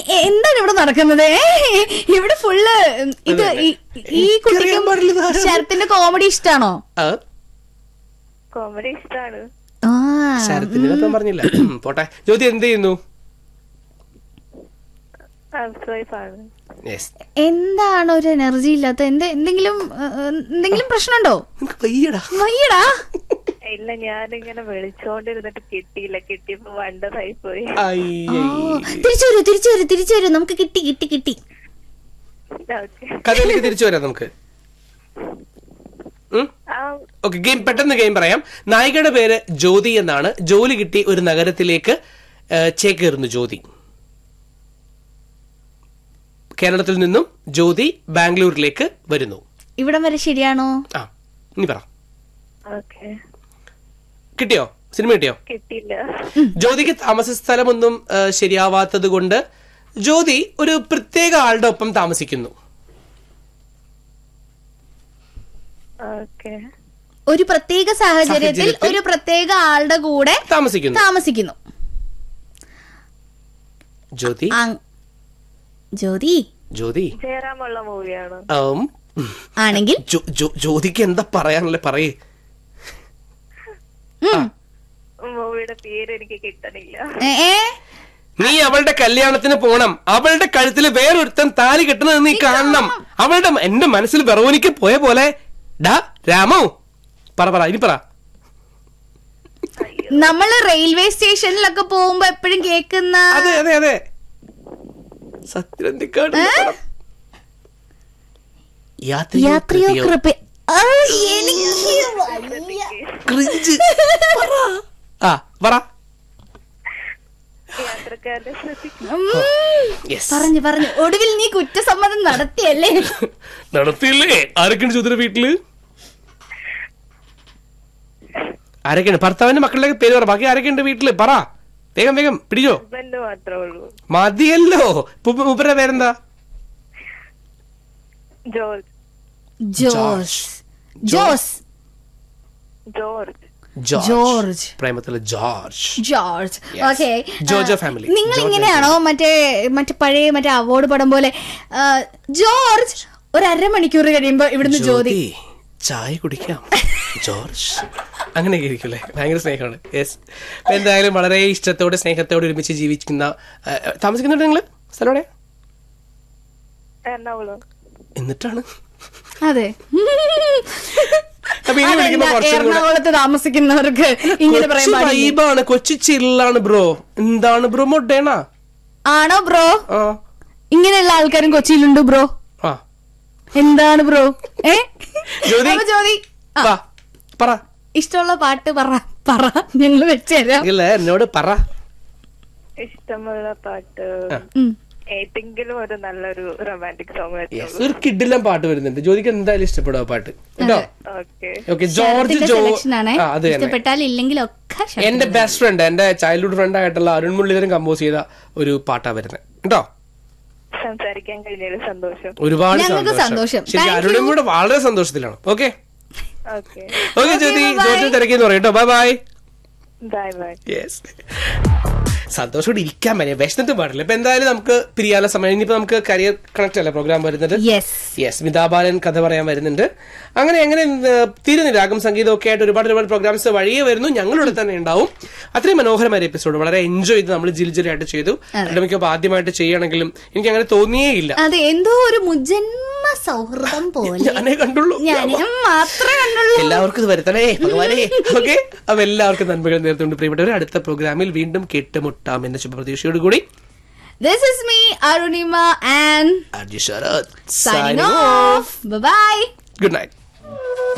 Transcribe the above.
A- A- എന്താണ് ഇവിടെ നടക്കുന്നത് ഏ? ഇവിടെ ഫുള്ള് ഇത് ഈ- ഈ കുട്ടിക്കും പാടില്ല ഇതാരാ? ശരത്തിന്റെ കോമഡി ഇഷ്ടാണോ ആ കോമഡി ഇഷ്ടമാണ് ആ ശരത്തിന്റെ ഇപ്പം പറഞ്ഞില്ല ഉം, പോട്ടെ ജ്യോതി എന്ത് ചെയ്യുന്നു ഹൗസ് വൈഫാണ് യെസ് എന്താണ് ഒരു എനർജി ഇല്ലാത്ത എന്ത് എന്തെങ്കിലും ഏ, എന്തെങ്കിലും പ്രശ്നമുണ്ടോ നിനക്ക് വയ്യടാ വയ്യടാ ഇല്ല ഞാനിങ്ങനെ വിളിച്ചോണ്ടിരുന്നിട്ട് കിട്ടിയില്ല കിട്ടിയപ്പോ വണ്ടതായി പോയി ഓ, അയ്യേ. തിരിച്ചു വരൂ തിരിച്ചു വരൂ തിരിച്ചു വരൂ നമുക്ക് കിട്ടി കിട്ടി കിട്ടി ഓക്കെ കഥയിലേക്ക് തിരിച്ചു വരാം നമുക്ക് ഉം? ആ ഓക്കെ ഗെയിം പെട്ടെന്ന് ഗെയിം പറയാം നായികയുടെ പേര് ജ്യോതി എന്നാണ് ജോലി കിട്ടി ഒരു നഗരത്തിലേക്ക് ആ, ചേക്കേറുന്നു ജ്യോതി കേരളത്തിൽ നിന്നും ജ്യോതി ബാംഗ്ലൂരിലേക്ക് വരുന്നു ഇവിടം വരെ ശരിയാണോ ആ ഇനി പറ ഓക്കെ കിട്ടിയോ സിനിമ കിട്ടിയോ കിട്ടിയില്ല ജ്യോതിക്ക് താമസ സ്ഥലമൊന്നും ആ, ശരിയാവാത്തത് കൊണ്ട് ജ്യോതി ഒരു പ്രത്യേക ആളുടെ ഒപ്പം താമസിക്കുന്നു ഓക്കെ ഒരു പ്രത്യേക സാഹചര്യത്തിൽ സാഹചര്യത്തിൽ ഒരു പ്രത്യേക ആളുടെ കൂടെ താമസിക്കുന്നു താമസിക്കുന്നു ജ്യോതി അങ്- ജ്യോതി ജ്യോതി ചേരാമുള്ള മൂവിയാണ് ആം, ആണെങ്കിൽ ജോ- ജോ- ജ്യോതിക്ക് എന്താ പറയാനല്ലേ പറയേ ഉം. മൂവിയുടെ പേര് എനിക്ക് കിട്ടണില്ല ഏ, ഏ? നീ അവളുടെ കല്യാണത്തിന് പോണം അവളുടെ കഴുത്തിൽ വേറൊരുത്തൻ താലി കെട്ടുന്നത് നീ കാണണം അവളുടെ മ- എന്റെ മനസ്സിൽ വെറോനിക്ക് പോയ പോലെ ഡാ രാമോ പറ പറ ഇനി പറ നമ്മള് റെയിൽവേ സ്റ്റേഷനിലൊക്കെ പോകുമ്പോ എപ്പോഴും കേക്കുന്ന അതെ അതെ അതെ സത്യനന്ദിക്കാട് യാത്രയോ യാത്രയോ കൃതിയോ? കൃപ ആ, എനിക്ക് വയ്യ. ക്രിഞ്ച്. പറ. ആ പറ യാത്രക്കാരുടെ ശ്രദ്ധിക്കും ഉം. Yes. പറഞ്ഞു പറഞ്ഞു ഒടുവിൽ നീ കുറ്റസമ്മതം നടത്തിയല്ലേ നടത്തിയില്ലേ ആരൊക്കെയാണ് ചോദ്യം വീട്ടില് ആരൊക്കെയാണ് ഭർത്താവിന്റെ മക്കളുടെ പേര് പറ ബാക്കി ആരൊക്കെയുണ്ട് വീട്ടില് പറ വേഗം വേഗം പിടിച്ചോ ഹസ്ബൻഡ് മാത്രമേ ഉള്ളൂ മതിയല്ലോ പു- മൂപ്പരുടെ പേരെന്താ George Jose Jose George George പ്രേമത്തിലെ George George Yes. Okay George family. നിങ്ങൾ ജോർജ് ഇങ്ങനെയാണോ മറ്റേ മറ്റേ പഴയ മറ്റേ അവാർഡ് പടം പോലെ ആ, ജോർജ് ഒരു അരമണിക്കൂർ കഴിയുമ്പോ ഇവിടുന്ന് ജ്യോതി ജ്യോതി ചായ കുടിക്കാം ജോർജ് അങ്ങനെയൊക്കെ ഇരിക്കുമല്ലേ ഭയങ്കര സ്നേഹമാണ് യെസ് എന്തായാലും വളരെ ഇഷ്ടത്തോടെ സ്നേഹത്തോടെ ഒരുമിച്ച് ജീവിക്കുന്ന ആ, താമസിക്കുന്നുണ്ട് നിങ്ങള് സ്ഥലം എവിടെയാ? എറണാകുളം എന്നിട്ടാണ് അതെ അപ്പൊ ഇനി വിളിക്കുമ്പോ അതെന്താ, കുറച്ചും കൂടെ എറണാകുളത്ത് താമസിക്കുന്നവർക്ക് ഇങ്ങനെ പറയാൻ കൊച്ചു പാടില്ല വൈബാണ് കൊച്ചു ചില്ലാണ് ബ്രോ എന്താണ് ബ്രോ മൊട്ടേണ ആണോ ബ്രോ ആ ഇങ്ങനെയുള്ള ആൾക്കാരും കൊച്ചിയിലുണ്ട് ബ്രോ ആ എന്താണ് ബ്രോ ഏ ജ്യോതി. അപ്പൊ ജ്യോതി ആ, വാ പറ ഇഷ്ടമുള്ള പാട്ട് പറ പറ ഞങ്ങൾ വെച്ചുതരാം ഇല്ല എന്നോട് പറ ഇഷ്ടമുള്ള പാട്ട് ഉം. ഏതെങ്കിലും ഒരു നല്ലൊരു റൊമാൻറ്റിക് സോങ് യെസ് ഒരു കിഡിലും പാട്ട് വരുന്നുണ്ട് ജ്യോതിക്ക് എന്തായാലും ഇഷ്ടപ്പെടും ആ പാട്ട് കേട്ടോ ഓക്കെ ഓക്കെ ജോർജ് ശരത്തിന്റെ ജോ selection ആണേ ആ, അത് തന്നെ ഇഷ്ടപ്പെട്ടാൽ ഇല്ലെങ്കിലൊക്കെ ശരത്തിന് എന്റെ ബെസ്റ്റ് ഫ്രണ്ട് എന്റെ ചൈൽഡ്ഹുഡ് ഫ്രണ്ട് ആയിട്ടുള്ള അരുൺ മുരളീധരൻ കമ്പോസ് ചെയ്ത ഒരു പാട്ടാ വരുന്നത് കേട്ടോ സംസാരിക്കാൻ കഴിഞ്ഞതിൽ സന്തോഷം ഒരുപാട് ഞങ്ങൾക്ക് സന്തോഷം. ശരി Thank അരുണും you. കൂടെ വളരെ സന്തോഷത്തിലാണ് okay okay okay Jyothi bye-bye. George തിരക്കിന്ന് പറയും കേട്ടോ bye bye bye bye yes സന്തോഷത്തോടെ ഇരിക്കാൻ പറ്റിയ വിഷമത്തും പാടില്ല ഇപ്പൊ എന്തായാലും നമുക്ക് പിരിയാനുള്ള സമയം ഇനിയിപ്പോ നമുക്ക് കരിയർ കണക്ട് അല്ലേ പ്രോഗ്രാം വരുന്നത് യെസ് യെസ് മിതാബാലൻ കഥ പറയാൻ വരുന്നുണ്ട് അങ്ങനെ അങ്ങനെ ഏഹ്, തീരുന്നില്ല രാഗം സംഗീതം ഒക്കെ ആയിട്ട് ഒരുപാട് ഒരുപാട് പ്രോഗ്രാംസ് വഴിയെ വരുന്നു ഞങ്ങളുടെ തന്നെ ഉണ്ടാവും അത്രയും മനോഹരമായ എപ്പിസോഡ് വളരെ എൻജോയ് ചെയ്ത് നമ്മൾ ജിൽ ജിലായിട്ട് ചെയ്തു മിക്കപ്പോൾ ആദ്യമായിട്ട് ചെയ്യണമെങ്കിലും എനിക്ക് അങ്ങനെ തോന്നിയേ ഇല്ല അതെ എന്തോ ഒരു മുജന്മ സൗഹൃദം പോലെ ഞാനേ കണ്ടുള്ളൂ ഞാൻ മാത്രമേ കണ്ടുള്ളൂ എല്ലാവർക്കും ഇത് വരുത്തണേ ഭഗവാനേ ഓക്കെ അപ്പൊ എല്ലാവർക്കും നന്മകൾ നേർത്തുകൊണ്ട് പ്രിയപ്പെട്ടവർ അടുത്ത പ്രോഗ്രാമിൽ വീണ്ടും കേട്ടുമുട്ടാം എന്ന ശുഭപ്രതീക്ഷയോട് കൂടി this is me Arunima and RJ Sarath signing off bye good night